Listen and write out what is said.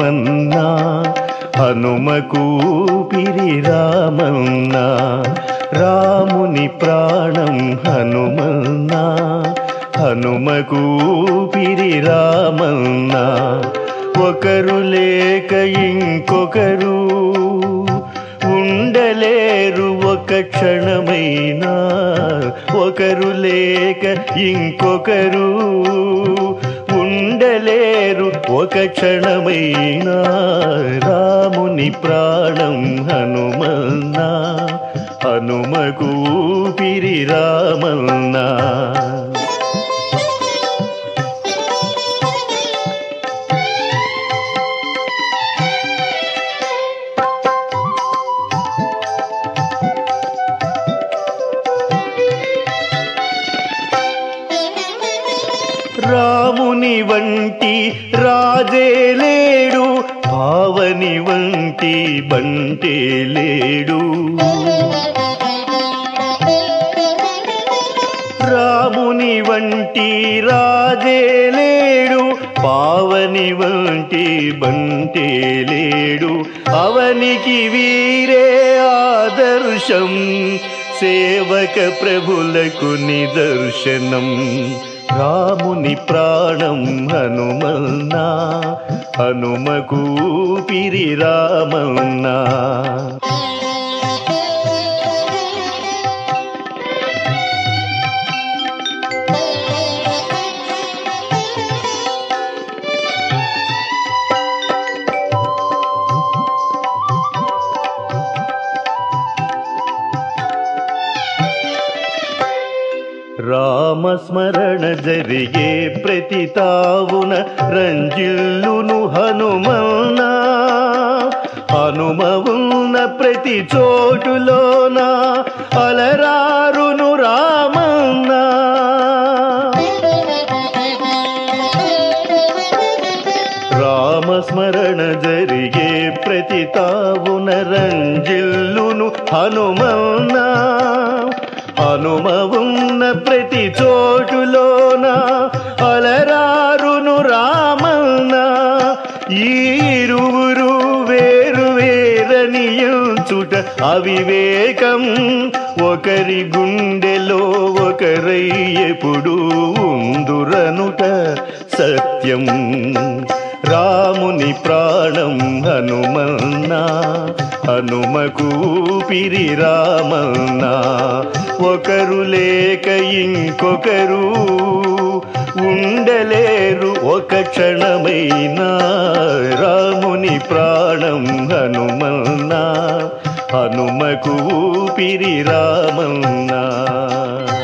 హనుమన్నా హనుమకు పిరి రామన్నా రాముని ప్రాణం హనుమన్నా హనుమకు పిరి రామన్నా ఒకరు లేక ఇంకొకరు ఉండలేరు ఒక క్షణమైనా ఒకరు లేక ఇంకొకరు ఉండలేరు ఒక క్షణమైనా రాముని ప్రాణం హనుమన్నా హనుమకు పిరి రామన్నా రాముని వంటి రాజే లేడు పావని వంటి బంటే లేడు రాముని వంటి రాజే లేడు పావని వంటి బంటే లేడు అవనికి వీరే ఆదర్శం సేవక ప్రభులకు నిదర్శనం రాముని ప్రాణం హనుమన్నా హనుమకు పిరి రామన్నా రామస్మరణ జరిగే ప్రతి తావున రంజిల్లును హనుమన్నా హనుమవున్న ప్రతి చోటులోన అలరారును రామన్నా రామస్మరణ జరిగే ప్రతి తావున రంజిల్లును హనుమన్నా హనుమవున్న ప్రతి చోటులోన అలరారును రామన్నా ఈ ఇరువురు వేరు వేరనియుచుట అవివేకం ఒకరి గుండెలో ఒకరై ఎప్పుడు ఉందురనుట సత్యం రాముని ప్రాణం హనుమన్నా హనుమకు పిరి రామన్నా ఒకరు లేక ఇంకొకరు ఉండలేరు ఒక క్షణమైనా రాముని ప్రాణం హనుమన్నా హనుమకు పిరి రామన్నా